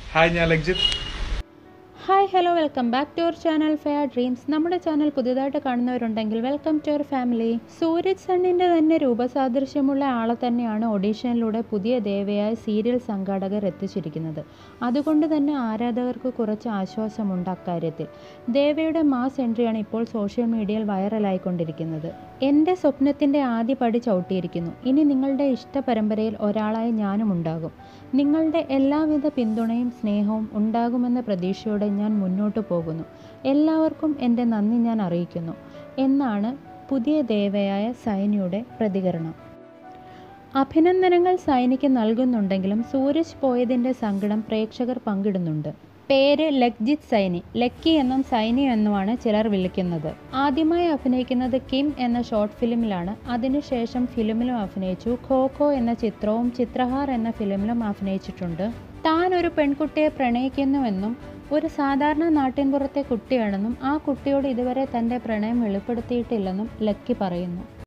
hi ഞാൻ Lagjith hi hello welcome back to our channel fair dreams നമ്മുടെ channel പുതിയതായിട്ട് കാണുന്നവരുണ്ടെങ്കിൽ welcome to our family Suraj സണ്ണിൻ്റെ തന്നെ രൂപസാദൃശ്യമുള്ള ആളെ തന്നെയാണ് ഓഡീഷനിലൂടെ പുതിയ ദേവയായ സീരിയൽ സംഘാടകർ എത്തിച്ചിരിക്കുന്നത് അതുകൊണ്ട് തന്നെ ആരാധകർക്ക് കുറച്ച് ആശ്വാസമുണ്ട് അക്കാര്യത്തിൽ ദേവയുടെ മാസ് എൻട്രിയാണ് ഇപ്പോൾ സോഷ്യൽ മീഡിയയിൽ വൈറലായിക്കൊണ്ടിരിക്കുന്നത് എൻ്റെ സ്വപ്നത്തിൻ്റെ ആദ്യ പടി ചവിട്ടിയിരിക്കുന്നു ഇനി നിങ്ങളുടെ ഇഷ്ട പരമ്പരയിൽ ഒരാളായി ഞാനും ഉണ്ടാകും നിങ്ങളുടെ എല്ലാവിധ പിന്തുണയും സ്നേഹവും ഉണ്ടാകുമെന്ന പ്രതീക്ഷയോടെ ഞാൻ മുന്നോട്ട് പോകുന്നു എല്ലാവർക്കും എൻ്റെ നന്ദി ഞാൻ അറിയിക്കുന്നു എന്നാണ് പുതിയ ദേവയായ സൈനിയുടെ പ്രതികരണം അഭിനന്ദനങ്ങൾ സൈനിക്ക് നൽകുന്നുണ്ടെങ്കിലും സൂരജ് പോയതിൻ്റെ സങ്കടം പ്രേക്ഷകർ പങ്കിടുന്നുണ്ട് പേര് ലഗ്ജിത് സൈനി ലക്കി എന്നും സൈനി എന്നുമാണ് ചിലർ വിളിക്കുന്നത് ആദ്യമായി അഭിനയിക്കുന്നത് കിം എന്ന ഷോർട്ട് ഫിലിമിലാണ് അതിനുശേഷം ഫിലിമിലും അഭിനയിച്ചു ഖോഖോ എന്ന ചിത്രവും ചിത്രഹാർ എന്ന ഫിലിമിലും അഭിനയിച്ചിട്ടുണ്ട് താൻ ഒരു പെൺകുട്ടിയെ പ്രണയിക്കുന്നുവെന്നും ഒരു സാധാരണ നാട്ടിൻപുറത്തെ കുട്ടിയാണെന്നും ആ കുട്ടിയോട് ഇതുവരെ തൻ്റെ പ്രണയം വെളിപ്പെടുത്തിയിട്ടില്ലെന്നും ലക്കി പറയുന്നു